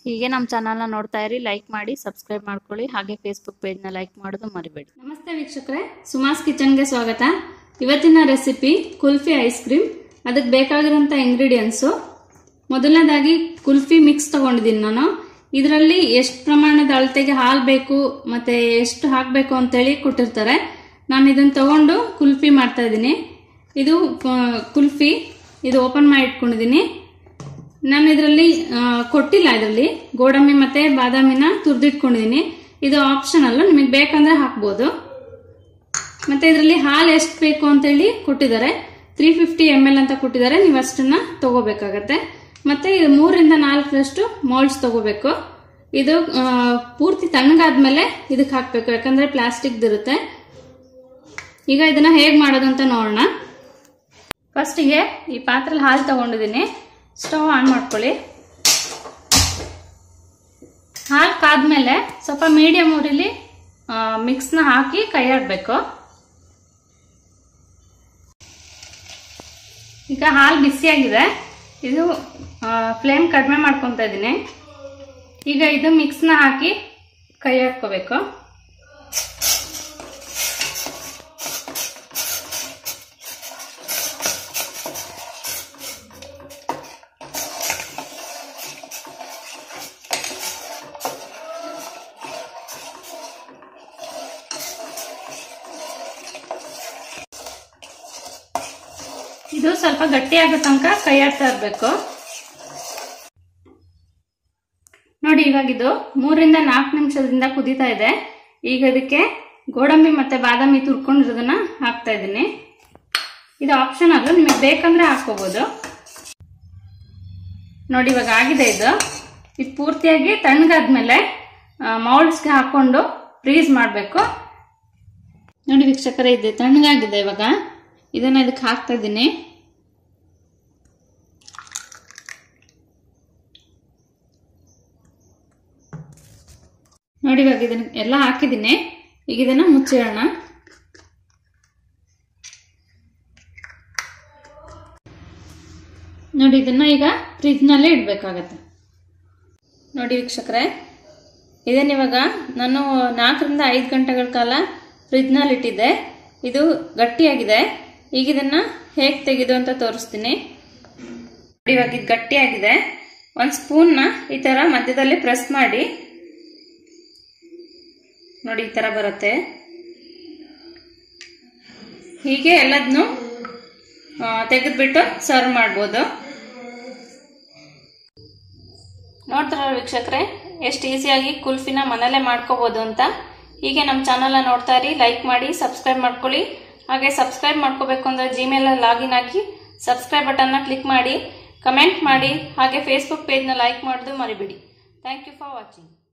ಹೀಗೆ ನಮ್ಮ ಚಾನಲ್ನ ನೋಡ್ತಾ ಇರಿ ಲೈಕ್ ಮಾಡಿ ಸಬ್ಸ್ಕ್ರೈಬ್ ಮಾಡ್ಕೊಳ್ಳಿ ಹಾಗೆ ಫೇಸ್ಬುಕ್ ಪೇಜ್ನ ಲೈಕ್ ಮಾಡೋದು ಮರಿಬೇಡಿ ನಮಸ್ತೆ ವೀಕ್ಷಕರೇ ಸುಮಾಸ್ ಕಿಚನ್ಗೆ ಸ್ವಾಗತ ಇವತ್ತಿನ ರೆಸಿಪಿ ಕುಲ್ಫಿ ಐಸ್ ಕ್ರೀಮ್ ಅದಕ್ಕೆ ಬೇಕಾಗಿರೋಂಥ ಇಂಗ್ರೀಡಿಯೆಂಟ್ಸು ಮೊದಲನೇದಾಗಿ ಕುಲ್ಫಿ ಮಿಕ್ಸ್ ತಗೊಂಡಿದ್ದೀನಿ ನಾನು ಇದರಲ್ಲಿ ಎಷ್ಟು ಪ್ರಮಾಣದ ಅಳತೆಗೆ ಹಾಲು ಬೇಕು ಮತ್ತೆ ಎಷ್ಟು ಹಾಕಬೇಕು ಅಂತೇಳಿ ಕೊಟ್ಟಿರ್ತಾರೆ ನಾನು ಇದನ್ನು ತಗೊಂಡು ಕುಲ್ಫಿ ಮಾಡ್ತಾ ಇದ್ದೀನಿ ಇದು ಆ, ಕುಲ್ಫಿ ಇದು ಓಪನ್ ಮಾಡಿ ಇಟ್ಕೊಂಡಿದ್ದೀನಿ ನಾನು ಇದರಲ್ಲಿ ಕೊಟ್ಟಿಲ್ಲ ಇದರಲ್ಲಿ ಗೋಡಂಬಿ ಮತ್ತೆ ಬಾದಾಮಿನ ತುರಿದಿಟ್ಕೊಂಡಿದ್ದೀನಿ ಇದು ಆಪ್ಷನಲ್ ನಿಮಗೆ ಬೇಕಂದ್ರೆ ಹಾಕ್ಬೋದು ಮತ್ತೆ ಇದರಲ್ಲಿ ಹಾಲು ಎಷ್ಟು ಬೇಕು ಅಂತೇಳಿ ಕೊಟ್ಟಿದ್ದಾರೆ ತ್ರೀ ಫಿಫ್ಟಿ ಎಮ್ ಎಲ್ ಅಂತ ಕೊಟ್ಟಿದ್ದಾರೆ ನೀವು ಅಷ್ಟನ್ನ ತಗೋಬೇಕಾಗತ್ತೆ ಮತ್ತೆ ಇದು ಮೂರರಿಂದ ನಾಲ್ಕರಷ್ಟು ಮೋಲ್ಡ್ಸ್ ತಗೋಬೇಕು ಇದು ಆ, ಪೂರ್ತಿ ತಣ್ಣಗಾದ್ಮೇಲೆ ಇದಕ್ಕೆ ಹಾಕಬೇಕು ಯಾಕಂದ್ರೆ ಪ್ಲಾಸ್ಟಿಕ್ ಇರುತ್ತೆ ಈಗ ಇದನ್ನ ಹೇಗೆ ಮಾಡೋದು ಅಂತ ನೋಡೋಣ ಫಸ್ಟಿಗೆ ಈ ಪಾತ್ರೆಲಿ ಹಾಲು ತಗೊಂಡಿದ್ದೀನಿ ಸ್ಟವ್ ಆನ್ ಮಾಡ್ಕೊಳ್ಳಿ ಹಾಲು ಕಾದ್ಮೇಲೆ ಸ್ವಲ್ಪ ಮೀಡಿಯಂ ಊರಿಲಿ ಮಿಕ್ಸ್ನ ಹಾಕಿ ಕೈ ಆಡಬೇಕು ಈಗ ಹಾಲು ಬಿಸಿಯಾಗಿದೆ ಇದು ಫ್ಲೇಮ್ ಕಡಿಮೆ ಮಾಡ್ಕೊತಾ ಇದ್ದೀನಿ ಈಗ ಇದು ಮಿಕ್ಸ್ನ ಹಾಕಿ ಕೈ ಹಾಕ್ಕೋಬೇಕು ಇದು ಸ್ವಲ್ಪ ಗಟ್ಟಿ ಆಗೋ ತನಕ ಕೈ ಆಡ್ತಾ ಇರಬೇಕು ನೋಡಿ ಇವಾಗ ಇದು ಮೂರರಿಂದ ನಾಲ್ಕು ನಿಮಿಷದಿಂದ ಕುದೀತಾ ಇದೆ ಈಗ ಇದಕ್ಕೆ ಗೋಡಂಬಿ ಮತ್ತೆ ಬಾದಾಮಿ ತುರ್ಕೊಂಡಿರೋದನ್ನ ಹಾಕ್ತಾ ಇದ್ದೀನಿ ಇದು ಆಪ್ಷನ್ ಅಲ್ಲ ನಿಮಗೆ ಬೇಕಂದ್ರೆ ಹಾಕೋಬಹುದು ನೋಡಿ ಇವಾಗ ಆಗಿದೆ ಇದು ಇದು ಪೂರ್ತಿಯಾಗಿ ತಣ್ಣಗಾದ್ಮೇಲೆ ಮೌಲ್ಡ್ಸ್ಗೆ ಹಾಕೊಂಡು ಫ್ರೀಸ್ ಮಾಡಬೇಕು ನೋಡಿ ವೀಕ್ಷಕರೇ ಇದೆ ತಣ್ಣಗಾಗಿದೆ ಇವಾಗ ಇದನ್ನ ಇದಕ್ಕೆ ಹಾಕ್ತಾ ಇದ್ದೀನಿ ನೋಡಿ ಇವಾಗ ಇದನ್ನ ಎಲ್ಲ ಹಾಕಿದ್ದೀನಿ ಈಗ ಇದನ್ನ ಮುಚ್ಚಿಡೋಣ ನೋಡಿ ಇದನ್ನ ಈಗ ಫ್ರಿಜ್ನಲ್ಲೇ ಇಡಬೇಕಾಗತ್ತೆ ನೋಡಿ ವೀಕ್ಷಕರೇ ಇದನ್ನ ಇವಾಗ ನಾನು ನಾಲ್ಕರಿಂದ ಐದು ಗಂಟೆಗಳ ಕಾಲ ಫ್ರಿಜ್ನಲ್ಲಿ ಇಟ್ಟಿದ್ದೆ ಇದು ಗಟ್ಟಿಯಾಗಿದೆ ಈಗ ಇದನ್ನ ಹೇಗೆ ತೆಗೆದು ಅಂತ ತೋರಿಸ್ತೀನಿ ನೋಡಿ, ಇವಾಗ ಇದು ಗಟ್ಟಿಯಾಗಿದೆ ಒಂದು ಸ್ಪೂನ್ನ ಈ ತರ ಮಧ್ಯದಲ್ಲಿ ಪ್ರೆಸ್ ಮಾಡಿ ನೋಡಿ ಈ ತರ ಬರುತ್ತೆ ಹೀಗೆ ಎಲ್ಲದನ್ನು ತೆಗೆದ್ಬಿಟ್ಟು ಸರ್ವ್ ಮಾಡ್ಬೋದು ನೋಡ್ತಾರ ವೀಕ್ಷಕರೇ ಎಷ್ಟು ಈಸಿಯಾಗಿ ಕುಲ್ಫಿನ ಮನೇಲೆ ಮಾಡ್ಕೋಬೋದು ಅಂತ ಹೀಗೆ ನಮ್ಮ ಚಾನಲ್ನ ನೋಡ್ತಾ ಇರಿ ಲೈಕ್ ಮಾಡಿ ಸಬ್ಸ್ಕ್ರೈಬ್ ಮಾಡ್ಕೊಳ್ಳಿ ಹಾಗೆ ಸಬ್ಸ್ಕ್ರೈಬ್ ಮಾಡ್ಕೋಬೇಕು ಅಂದರೆ ಜಿಮೇಲಲ್ಲಿ ಲಾಗಿನ್ ಆಗಿ ಸಬ್ಸ್ಕ್ರೈಬ್ ಬಟನ್ನ ಕ್ಲಿಕ್ ಮಾಡಿ ಕಮೆಂಟ್ ಮಾಡಿ ಹಾಗೆ ಫೇಸ್ಬುಕ್ ಪೇಜ್ನ ಲೈಕ್ ಮಾಡೋದು ಮರಿಬೇಡಿ ಥ್ಯಾಂಕ್ ಯು ಫಾರ್ ವಾಚಿಂಗ್